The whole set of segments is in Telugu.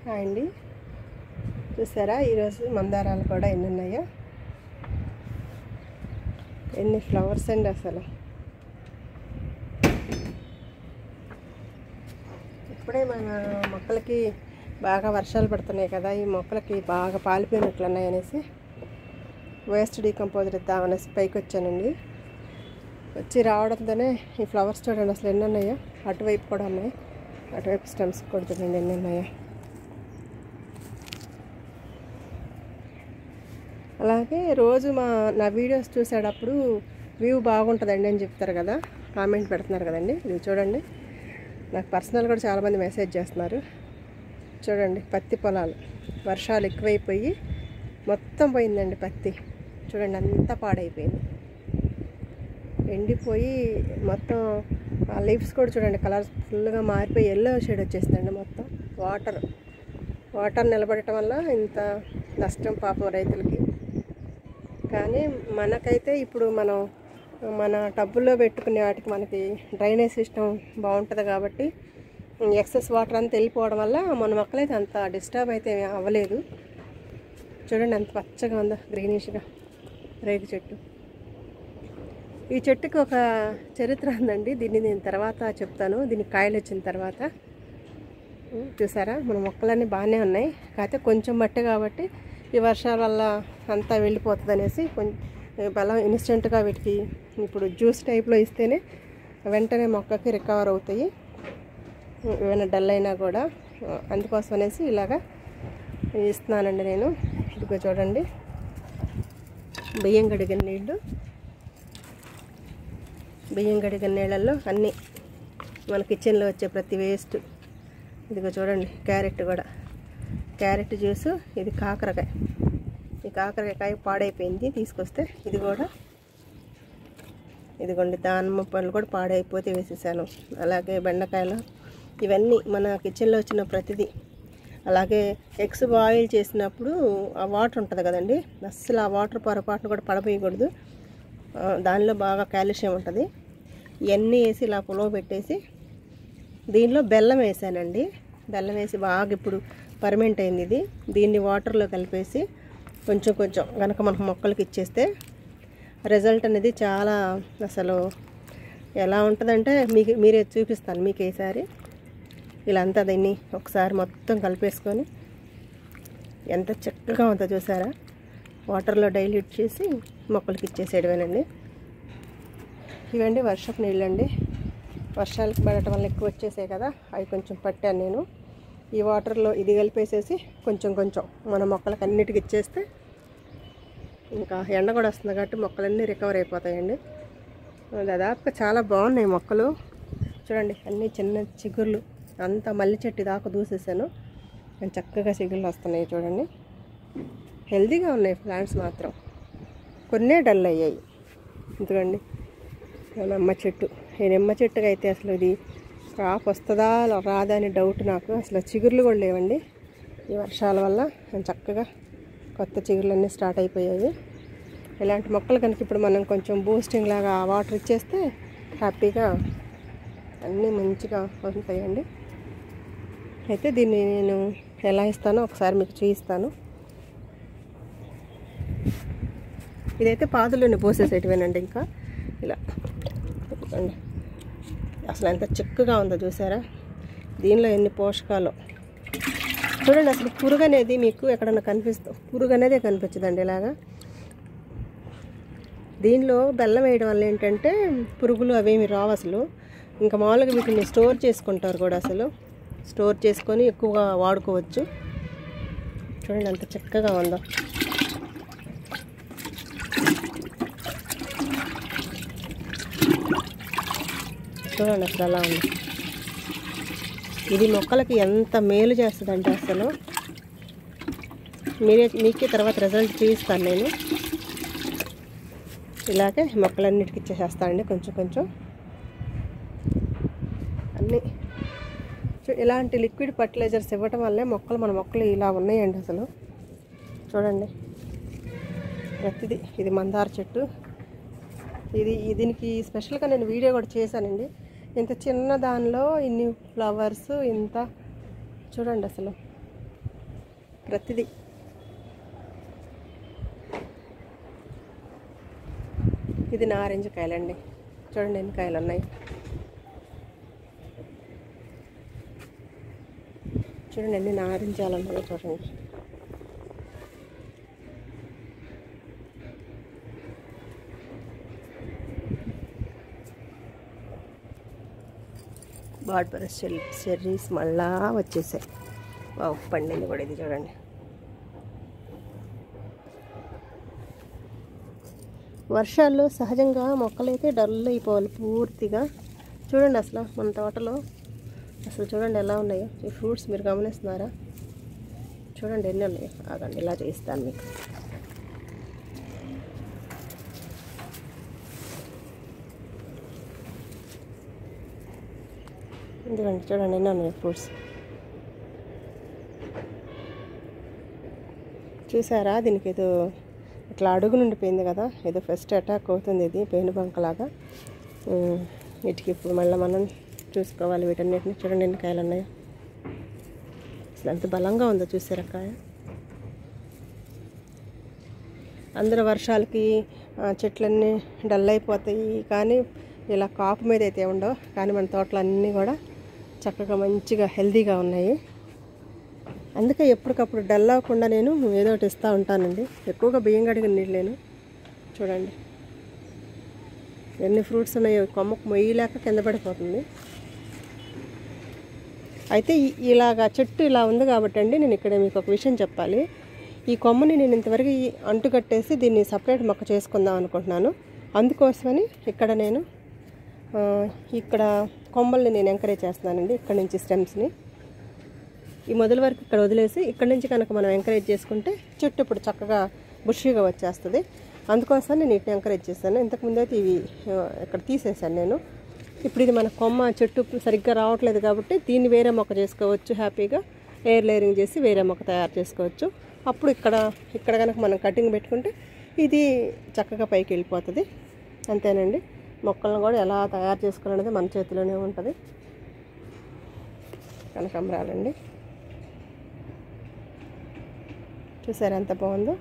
హాయ్ అండి చూసారా ఈరోజు మందారాలు కూడా ఎన్ని ఉన్నాయో ఎన్ని ఫ్లవర్స్ అండి అసలు ఇప్పుడే మన మొక్కలకి బాగా వర్షాలు పడుతున్నాయి కదా ఈ మొక్కలకి బాగా పాలిపోయినట్లు ఉన్నాయి అనేసి వేస్ట్ డీకంపోజర్ ఇద్దామనేసి పైకి వచ్చానండి వచ్చి రావడంతోనే ఈ ఫ్లవర్స్ చూడండి అసలు ఎన్ని ఉన్నాయో అటువైపు కూడా ఉన్నాయి అటువైపు స్టెమ్స్ కూడా చూడండి ఎన్ని ఉన్నాయో అలాగే రోజు మా నా వీడియోస్ చూసేటప్పుడు వ్యూ బాగుంటుందండి అని చెప్తారు కదా కామెంట్ పెడుతున్నారు కదండి ఇది చూడండి నాకు పర్సనల్ కూడా చాలామంది మెసేజ్ చేస్తున్నారు చూడండి పత్తి పొలాలు వర్షాలు ఎక్కువైపోయి మొత్తం పోయిందండి పత్తి చూడండి అంతా పాడైపోయింది ఎండిపోయి మొత్తం ఆ లీవ్స్ కూడా చూడండి కలర్స్ ఫుల్గా మారిపోయి ఎల్లో షేడ్ వచ్చేసిందండి మొత్తం వాటర్ వాటర్ నిలబడటం వల్ల ఇంత నష్టం పాపం రైతులకి కానీ మనకైతే ఇప్పుడు మనం మన టబ్బుల్లో పెట్టుకునే వాటికి మనకి డ్రైనేజ్ సిస్టమ్ బాగుంటుంది కాబట్టి ఎక్సెస్ వాటర్ అంతా వెళ్ళిపోవడం వల్ల మన మొక్కలైతే అంత డిస్టర్బ్ అయితే ఏమీ అవ్వలేదు చూడండి ఎంత పచ్చగా ఉందో గ్రీనిష్గా రేగు చెట్టు ఈ చెట్టుకి ఒక చరిత్ర ఉందండి దీన్ని నేను తర్వాత చెప్తాను దీనికి కాయలు వచ్చిన తర్వాత ఉం, చూసారా మన మొక్కలన్నీ బాగానే ఉన్నాయి కాకపోతే కొంచెం మట్టి కాబట్టి ఈ వర్షాల వల్ల అంతా వెళ్ళిపోతుంది అనేసి కొంచెం బలం ఇన్స్టెంట్గా వీటికి ఇప్పుడు జ్యూస్ టైప్లో ఇస్తేనే వెంటనే మొక్కకి రికవర్ అవుతాయి ఉం, ఏమైనా డల్ అయినా కూడా ఆ, అందుకోసం అనేసి ఇలాగా ఇస్తున్నానండి నేను ఇదిగో చూడండి బియ్యం కడిగిన నీళ్ళు బియ్యం కడిగిన నీళ్ళల్లో అన్నీ మన కిచెన్లో వచ్చే ప్రతి వేస్ట్ ఇదిగో చూడండి క్యారెట్ కూడా క్యారెట్ జ్యూసు ఇది కాకరకాయ ఈ కాకరకాయ పాడైపోయింది తీసుకొస్తే ఇది కూడా ఇదిగోండి దానిమ్మ పళ్ళు కూడా పాడైపోతే వేసేసాను అలాగే బెండకాయలు ఇవన్నీ మన కిచెన్లో వచ్చిన ప్రతిదీ అలాగే ఎగ్స్ బాయిల్ చేసినప్పుడు ఆ వాటర్ ఉంటుంది కదండి అస్సలు ఆ వాటర్ పొరపాటును కూడా పడబోయకూడదు ఆ, దానిలో బాగా కాల్షియం ఉంటుంది ఇవన్నీ వేసి ఇలా పులవ పెట్టేసి దీనిలో బెల్లం వేసానండి బెల్లం వేసి బాగా ఇప్పుడు పర్మెంట్ అయింది ఇది దీన్ని వాటర్లో కలిపేసి కొంచెం కొంచెం కనుక మనకు మొక్కలకి ఇచ్చేస్తే రిజల్ట్ అనేది చాలా అసలు ఎలా ఉంటుందంటే మీకు మీరే చూపిస్తాను మీకు ఈసారి ఇలా అంతా దీన్ని ఒకసారి మొత్తం కలిపేసుకొని ఎంత చక్కగా ఉందో చూసారా వాటర్లో డైల్యూట్ చేసి మొక్కలకి ఇచ్చేసేయడమేనండి ఇవండి వర్షపు నీళ్ళండి వర్షాలకు పడటం వల్ల ఎక్కువ వచ్చేసాయి కదా అవి కొంచెం పట్టాను నేను ఈ వాటర్లో ఇది కలిపేసేసి కొంచెం కొంచెం మన మొక్కలకు అన్నిటికి ఇచ్చేస్తే ఇంకా ఎండ కూడా వస్తుంది కాబట్టి మొక్కలన్నీ రికవర్ అయిపోతాయండి దాదాపుగా చాలా బాగున్నాయి మొక్కలు చూడండి అన్నీ చిన్న చిగుర్లు అంతా మల్లి చెట్టు దాకా దూసేసాను కానీ చక్కగా చిగుర్లు వస్తున్నాయి చూడండి హెల్తీగా ఉన్నాయి ప్లాంట్స్ మాత్రం కొన్నే డల్ అయ్యాయి ఎందుకండి నిమ్మ చెట్టు ఈ నిమ్మ చెట్టుకి అయితే అసలు ఇది క్రాప్ వస్తుందా రాదా అని డౌట్ నాకు అసలు చిగుర్లు కూడా లేవండి ఈ వర్షాల వల్ల చక్కగా కొత్త చిగుర్లన్నీ స్టార్ట్ అయిపోయాయి ఇలాంటి మొక్కలు కనుక ఇప్పుడు మనం కొంచెం బూస్టింగ్ లాగా వాటర్ ఇచ్చేస్తే హ్యాపీగా అన్నీ మంచిగా ఉంటాయండి అయితే దీన్ని నేను ఎలా ఇస్తానో ఒకసారి మీకు చూపిస్తాను ఇదైతే పాదులోనే పోసేసేటివేనండి ఇంకా ఇలా ఇదిగోండి. అసలు ఎంత చిక్కగా ఉందో చూసారా దీనిలో ఎన్ని పోషకాలు చూడండి అసలు పురుగు అనేది మీకు ఎక్కడన్నా కనిపిస్తూ పురుగు అనేదే కనిపించదండి ఇలాగా దీనిలో బెల్లం వేయడం వల్ల ఏంటంటే పురుగులు అవేమి రావు అసలు ఇంకా మామూలుగా వీటిని స్టోర్ చేసుకుంటారు కూడా అసలు స్టోర్ చేసుకొని ఎక్కువగా వాడుకోవచ్చు చూడండి ఎంత చక్కగా ఉందో చూడండి అసలు అలా ఉంది ఇది మొక్కలకి ఎంత మేలు చేస్తుందంటే అసలు మీరే మీకే తర్వాత రిజల్ట్ చూపిస్తాను నేను ఇలాగే మొక్కలన్నిటికి ఇచ్చేసేస్తానండి కొంచెం కొంచెం అన్నీ చూ- ఇలాంటి లిక్విడ్ ఫర్టిలైజర్స్ ఇవ్వటం వల్లే మొక్కలు మన మొక్కలు ఇలా ఉన్నాయండి అసలు చూడండి ప్రతిదీ ఇది మందార చెట్టు ఇది ఈ- దీనికి స్పెషల్గా నేను వీడియో కూడా చేశానండి ఇంత చిన్న దానిలో ఇన్ని ఫ్లవర్స్ ఇంత చూడండి అసలు ప్రతిదీ ఇది నారింజ కాయలండి చూడండి ఎన్ని కాయలు ఉన్నాయి చూడండి ఎన్ని నారింజాలు ఉన్నాయో చూడండి బాడ్బరస్ చెల్ చెర్రీస్ మళ్ళా వచ్చేసాయి వావ్, పండింది కూడా ఇది చూడండి వర్షాల్లో సహజంగా మొక్కలైతే డల్ అయిపోవాలి పూర్తిగా చూడండి అసలు మన తోటలో అసలు చూడండి ఎలా ఉన్నాయో ఈ ఫ్రూట్స్ మీరు గమనిస్తున్నారా చూడండి ఎన్ని ఉన్నాయో ఆగండి ఇలా చేయిస్తాను మీకు ఎందుకండి చూడండి ఎన్ని ఉన్నాయి ఫ్రూట్స్ చూసారా దీనికి ఏదో ఇట్లా అడుగు నుండిపోయింది కదా ఏదో ఫస్ట్ అటాక్ అవుతుంది ఇది పేను బంకలాగా ఉమ్, వీటికి ఇప్పుడు మళ్ళీ మనం చూసుకోవాలి వీటన్నిటిని చూడండి ఎన్ని కాయలు ఉన్నాయో అసలు ఎంత బలంగా ఉందో చూసారా కాయ అందరూ వర్షాలకి ఆ, చెట్లన్నీ డల్ అయిపోతాయి కానీ ఇలా కాపు మీద అయితే ఉండవు కానీ మన తోటలు అన్నీ కూడా చక్కగా మంచిగా హెల్తీగా ఉన్నాయి అందుకే ఎప్పటికప్పుడు డల్ అవ్వకుండా నేను ఏదో ఒకటి ఇస్తూ ఉంటానండి ఎక్కువగా బియ్యం కడిగిన నీళ్ళు నేను చూడండి ఎన్ని ఫ్రూట్స్ ఉన్నాయో కొమ్మకు మొయ్యలేక కింద పడిపోతుంది అయితే ఈ- ఇలాగా చెట్టు ఇలా ఉంది కాబట్టి అండి నేను ఇక్కడ మీకు ఒక విషయం చెప్పాలి ఈ కొమ్మని నేను ఇంతవరకు ఈ అంటు కట్టేసి దీన్ని సపరేట్ మొక్క చేసుకుందాం అనుకుంటున్నాను అందుకోసమని ఇక్కడ నేను ఆ, ఇక్కడ కొమ్మల్ని నేను ఎంకరేజ్ చేస్తున్నానండి ఇక్కడ నుంచి స్టెమ్స్ని ఈ మొదల వరకు ఇక్కడ వదిలేసి ఇక్కడ నుంచి కనుక మనం ఎంకరేజ్ చేసుకుంటే చెట్టు ఇప్పుడు చక్కగా బుషీగా వచ్చేస్తుంది అందుకోసం నేను వీటిని ఎంకరేజ్ చేశాను ఇంతకుముందు అయితే ఇవి ఆ, ఇక్కడ తీసేసాను నేను ఇప్పుడు ఇది మన కొమ్మ చెట్టు సరిగ్గా రావట్లేదు కాబట్టి దీన్ని వేరే మొక్క చేసుకోవచ్చు హ్యాపీగా లేయర్ లేయరింగ్ చేసి వేరే మొక్క తయారు చేసుకోవచ్చు అప్పుడు ఇక్కడ ఇక్కడ కనుక మనం కటింగ్ పెట్టుకుంటే ఇది చక్కగా పైకి వెళ్ళిపోతుంది అంతేనండి మొక్కలను కూడా ఎలా తయారు చేసుకోవాలనేది మన చేతిలోనే ఉంటుంది కనకాంబరాలండి చూసారు ఎంత బాగుందో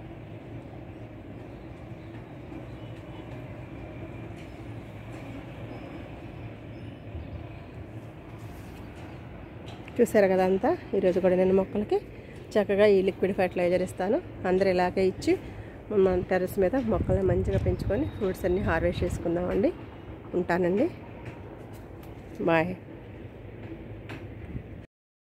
చూసారు కదా అంతా ఈరోజు కూడా నేను మొక్కలకి చక్కగా ఈ లిక్విడ్ ఫర్టిలైజర్ ఇస్తాను అందరూ ఇలాగే ఇచ్చి మన టెర్రస్ మీద మొక్కల్ని మంచిగా పెంచుకొని ఫ్రూట్స్ అన్నీ హార్వెస్ట్ చేసుకుందామండి ఉంటానండి బాయ్